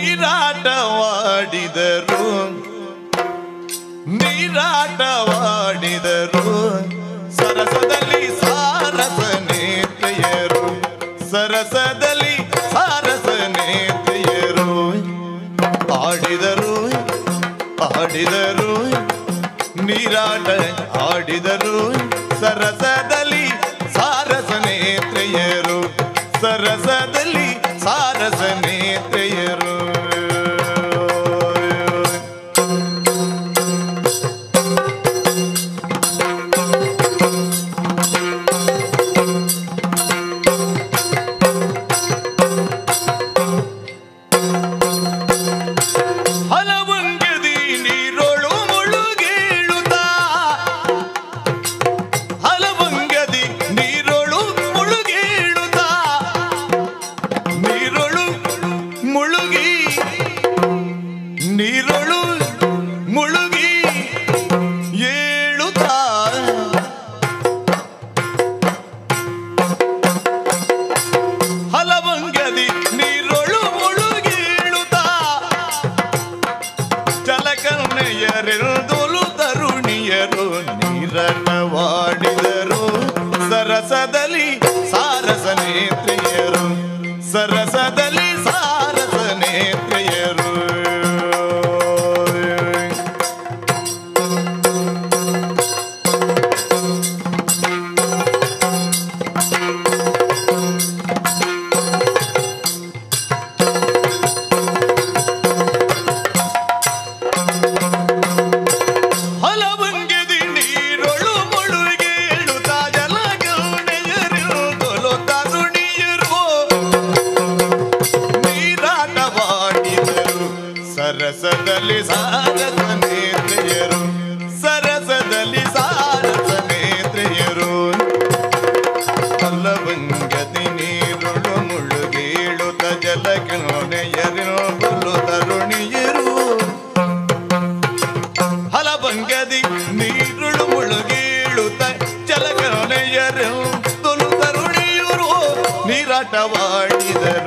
ನೀರಾಟವಾಡಿದರು ನೀರಾಟವಾಡಿದರು ಸರಸದಲ್ಲಿ ಸಾರಸ ನೇತ್ರೆಯರು ಸರಸದಲ್ಲಿ ಸಾರಸ ನೇತ್ರೆಯರು ಆಡಿದರು ಆಡಿದರು ನೀರಾಟ ಆಡಿದರು ಸರಸದಲ್ಲಿ ಸಾರಸ ನೇತ್ರೆಯರು ಸರಸದಲ್ಲಿ ಸಾರಸ ನೇತ್ರೆಯರು ಹಲವಂಗದಿ ನೀರೊಳು ಮುಳುಗೇಳುತ್ತಾ ಹಲವಂಗದಿ ನೀರೊಳು ಮುಳುಗೇಳುತ್ತಾ ನೀರೊಳು ಮುಳುಗಿ ನೀರೊಳು ಮುಳುಗಿ ಏಳುತ್ತಾ ಹಲವಂಗದಿ ನೀರೊಳು ಮುಳುಗೇಳುತ್ತಾ ಜಲಕರ್ಣೆಯರೆಲ್ದೊಲು ತರುಣಿಯರು ನೀರಟವಾಡಿದರು ಸರಸದಲ್ಲಿ ಸಾರಸ ನೇತ್ರೆಯರು ಸರಸದಲ್ಲಿ ಸಾರಸ ನೇತ್ರೆಯರು ಹಲವಂಗೆದಿ ನೀರೊಳು ಮುಳುಗೇಳುತ್ತ ಜಲಗೌಣೆಯರು ತರುಣಿಯರು ನೀರಾಟವಾಡಿದರು ಸರಸದಲ್ಲಿ ಸಾರಸ ನೇತ್ರೆಯರು ಸರಸದಲ್ಲಿ ಸಾರಸ ನೇತ್ರೆಯರು ಹಲವಂಗದಿ ನೀರೊಳು ಮುಳುಗೇಳುತ್ತ ಜಲಗೌಣೆಯರು ತರುಣಿಯರು ಹಲವಂಗದಿ ನೀರುಳು ಮುಳುಗೀಳುತ್ತ ಜಲಗಣೆಯರು ತುಲು ತರುಣಿಯರು ನೀರಾಟವಾಡಿದರು